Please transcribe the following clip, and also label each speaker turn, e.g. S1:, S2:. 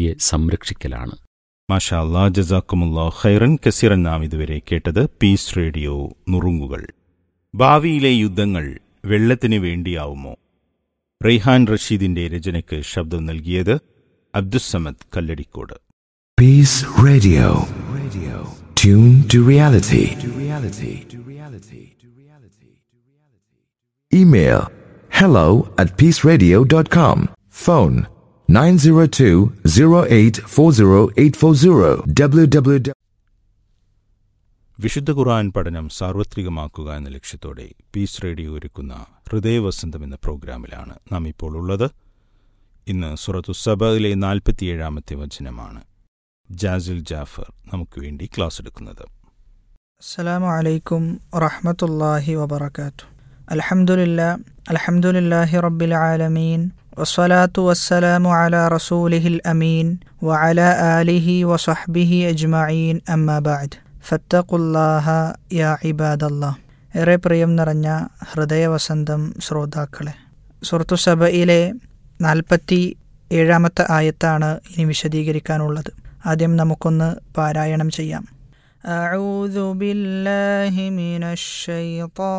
S1: പ്രകൃതിയെ സംരക്ഷിക്കലാണ്
S2: മാഷാ അല്ലാ ജസാക്കുമുല്ലാ ഖൈറൻ കസിറൻ നാം ഇതുവരെ കേട്ടത് പീസ് റേഡിയോ നുറുങ്ങുകൾ ഭാവിയിലെ യുദ്ധങ്ങൾ വെള്ളത്തിന് വേണ്ടിയാവുമോ റെയ്ഹാൻ റഷീദിന്റെ രചനയ്ക്ക് ശബ്ദം നൽകിയത് Abdussamad Kalladikode
S3: Peace Radio. Radio. Tune to reality. To reality. To reality. To reality. Email hello at peaceradio.com. Phone 902-0840840 www.
S2: വിശുദ്ധ ഖുർആൻ പഠനം സാർവത്രികമാക്കുക എന്ന ലക്ഷ്യത്തോടെ പീസ് റേഡിയോ ഒരുക്കുന്ന ഹൃദയവസന്തം എന്ന പ്രോഗ്രാമിലാണ് നാം ഇപ്പോൾ ഉള്ളത് ഇന്ന് സുറത്തു സബയിലെ നാൽപ്പത്തിയേഴാമത്തെ വചനമാണ് ജാസിൽ ജാഫർ നമുക്ക് വേണ്ടി ക്ലാസ് എടുക്കുന്നത്
S4: السلام عليكم ورحمة الله وبركاته الحمد لله الحمد لله رب العالمين والصلاة والسلام على رسوله الأمين وعلى آله وصحبه أجمعين أما بعد فاتقوا الله يا عباد الله ഏറെ പ്രിയം നിറഞ്ഞ ഹൃദയവസന്തം ശ്രോതാക്കളെ സുഹൃത്തു സഭയിലെ നാൽപ്പത്തി ഏഴാമത്തെ ആയത്താണ് ഇനി വിശദീകരിക്കാനുള്ളത് ആദ്യം നമുക്കൊന്ന് പാരായണം ചെയ്യാം أعوذ بالله من الشيطان